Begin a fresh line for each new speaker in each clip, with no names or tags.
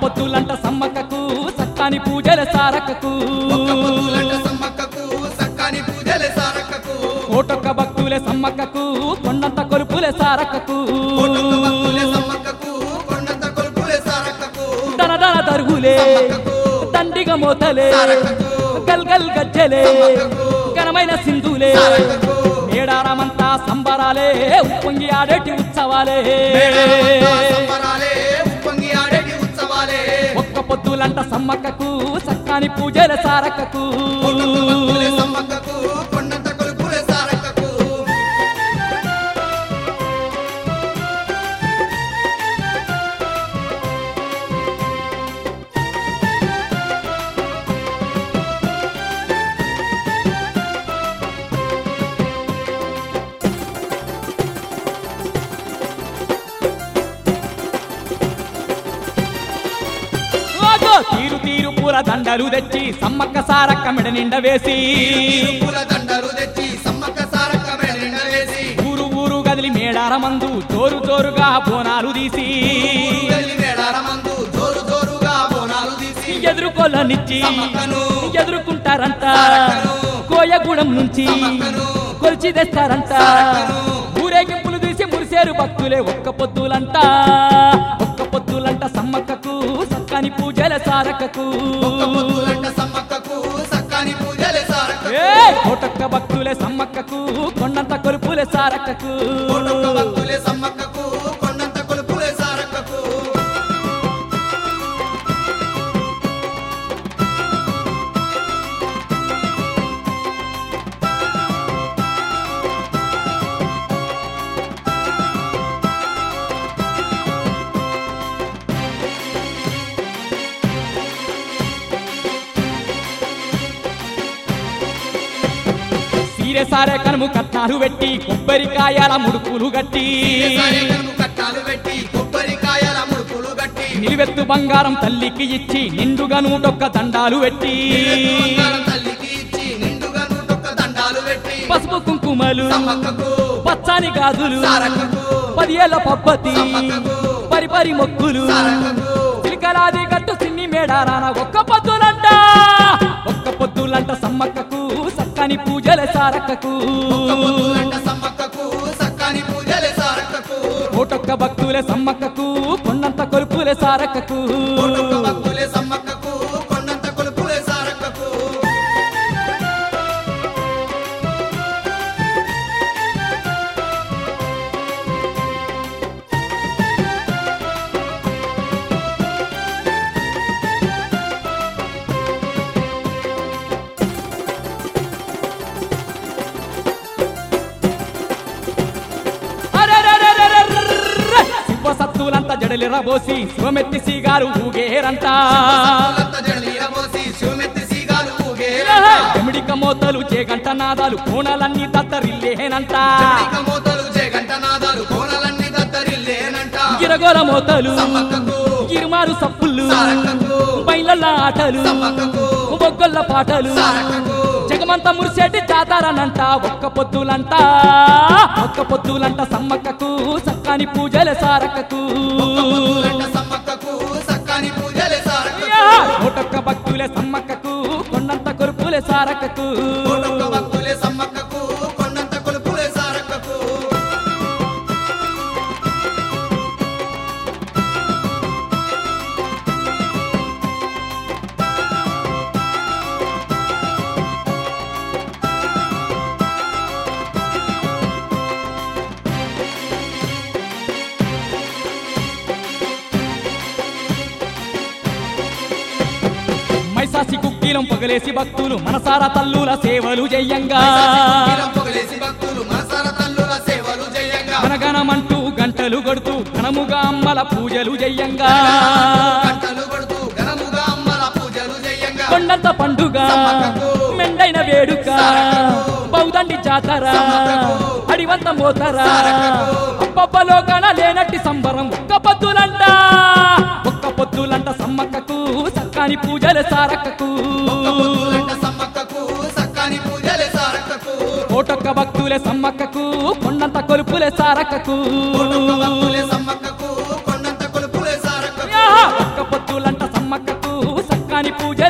పొత్తులంట సమ్మక్కకు సత్తాని పూజల సారక్కకు
ఒక్క పొద్దులంట సమ్మక్కకు సక్కాని పూజలే సారక్కకు
కోటొక్క భక్తులే సమ్మక్కకు కొండంత కొలుపులే సారక్కకు
కోటొక్క భక్తులే సమ్మక్కకు కొండంత కొలుపులే సారక్కకు
దన దన దరుగులే
సమ్మక్కకు
దండిగ మోతలే
సారక్కకు
గల్ గల్ గజ్జలే
సమ్మక్కకు
ఘనమైన సింధులే
సారక్కకు
మేడారమంతా సంబరాలే ఉప్పొంగి ఆడేటి ఉత్సవాలే
మేళమంతా సంబరాలే ఉప్పొంగి ఆడేటి ఉత్సవాలే
ఒక్క పొద్దులంట సమ్మక్కకు సక్కాని పూజల సారక్కకు
కోటొక్క భక్తులే సమ్మక్కకు కొండంత కొలుపులే సారక్కకు
ఓగో తీరు తీరు పూల దండలు తెచ్చి సమ్మక్క సారక్క మెడ నిండ వేసి
పూల దండలు తెచ్చి సమ్మక్క సారక్క మెడ వేసి
ఊరు ఊరు గదిలి మేడారమందు జోరు జోరుగా బోనాలు తీసి
వెళ్ళి మేడారమందు జోరు జోరుగా బోనాలు తీసి
ఎదుర్కొల్లనిచ్చి
సమ్మక్కను
ఎదుర్కొంటారంట
సారక్కను
కోయగూడెం నుంచి
సమ్మక్కను
కొలిచి తెస్తారంట
సారక్కను
ఊరేగింపులు తీసి మురిసేరు భక్తులే ఒక్క పొద్దులంట ఒక్క పొద్దులంట సమ్మక్కకు సక్కని పూజల సారక్కకు
ఒక్క పొద్దులంట సమ్మక్కకు సక్కాని పూజలే సారక్కకు
ఏ కోటొక్క భక్తులే సమ్మక్కకు కొండంత కొలుపులే సారక్కకు
కోటొక్క భక్తులే సమ్మక్కకు కొండంత కొలుపులే సారక్కకు
సీరె సారే కనుము కట్నాలు పెట్టి కొబ్బరికాయల ముడుకులు గట్టి
సాయకము కట్టాలు పెట్టి కొబ్బరికాయల ముడుపులు గట్టి
నిలువెత్తు బంగారం తల్లికి ఇచ్చి నిండుగా నూటొక్క దండాలు పెట్టి
బంగారం తల్లికి ఇచ్చి నిండుగా నూటొక్క దండాలు పెట్టి
పసుపు కుంకుమలు
సమ్మక్కకు
పచ్చని గాజులు
సారక్కకు
పదియేళ్ల పబ్బతి
సమ్మక్కకు
పరిపరి మొక్కులు
సారక్కకు
చిలికలాది గట్టు సిన్ని మేడారాన ఒక్క పొద్దులంట ఒక్క పొద్దులంట సమ్మక్కకు సక్కని పూజల సారక్కకు
ఒక్క పొద్దులంట సమ్మక్కకు సక్కాని పూజలే సారక్కకు
కోటొక్క భక్తులే సమ్మక్కకు కొండంత కొలుపులే సారక్కకు
కోటొక్క భక్తులే సమ్మక్కకు కొండంత కొలుపులే సారక్కకు
అరెరెరెరెరెర్రె! శివ సత్తులంతా జడలిరబోసి శివమెత్తి సీగారు ఊగేరంట
పూలంత జడలీరబోసి శివమెత్తి సీగాలు ఊగేరంట.
ఎమిడిక మోతలు చేగంట నాదాలు కోణలన్నీ దత్తరిల్లేనంట
చండిక మోతలు జగంట నాదాలు కోణలన్నీ దత్తరిల్లేనంట
గిరగోల మోతలు
సమ్మక్కకు
గిరుమారు సప్పుళ్ళు
సారక్కకు
బయలల్ల ఆటలు
సమ్మక్కకు
బొగ్గొల్ల పాటలు
సారక్కకు
జగమంత మురిసేటి జాతారనంట ఒక్క పొద్దులంట ఒక్క పొద్దులంట సమ్మక్కకు సక్కని పూజల సారక్కకు
పొద్దులంట సమ్మక్కకు సక్కాని పూజలే సారక్కకు
కోటొక్క భక్తులే సమ్మక్కకు కొండంత కొరుపులే సారక్కకు
కోటొక్క భక్తులే సమ్మక్కకు కొండంత కొలుపులే సారక్కకు
మైసాసి కుక్కీలం పగలేసి భక్తులు మనసారా తల్లుల సేవలు చెయ్యంగా
నీలం పొగలేసి భక్తులు మనసార తల్లుల సేవలు జయంగా
గణగణమంటూ గంటలు కొడుతూ ఘనముగా అమ్మల పూజలు చెయ్యంగా
గంటలు కొడుతూ ఘనముగా అమ్మల పూజలు జయంగా
కొండంత పండుగ మెండైన వేడుక బౌదండి జాతర అడివంత మోతరా అబ్బబ్బలో గణ లేనట్టి సంబరం ఒక్క పొద్దులంట ఒక్క పొద్దులంట సమ్మక్కకు సక్కాని పూజల సారక్కకు
ఒక్క పొద్దులంట సమ్మక్కకు సక్కాని పూజలే సారక్కకు
కోటొక్క భక్తులే సమ్మక్కకు కొండంత కొలుపులే సారక్కకు
కోటొక్క భక్తులే సమ్మక్కకు కొండంత కొలుపులే సారక్కకు
యాహా! ఒక్క పొద్దులంట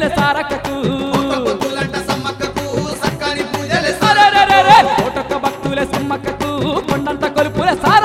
పూజలు సారక్కకు
ఒక్క పొద్దులంట సమ్మక్కకు సక్కని పూజలు
అరెరెరెరె! కోటొక్క భక్తుల సమ్మక్కకు కొండంత కొలుపుల సార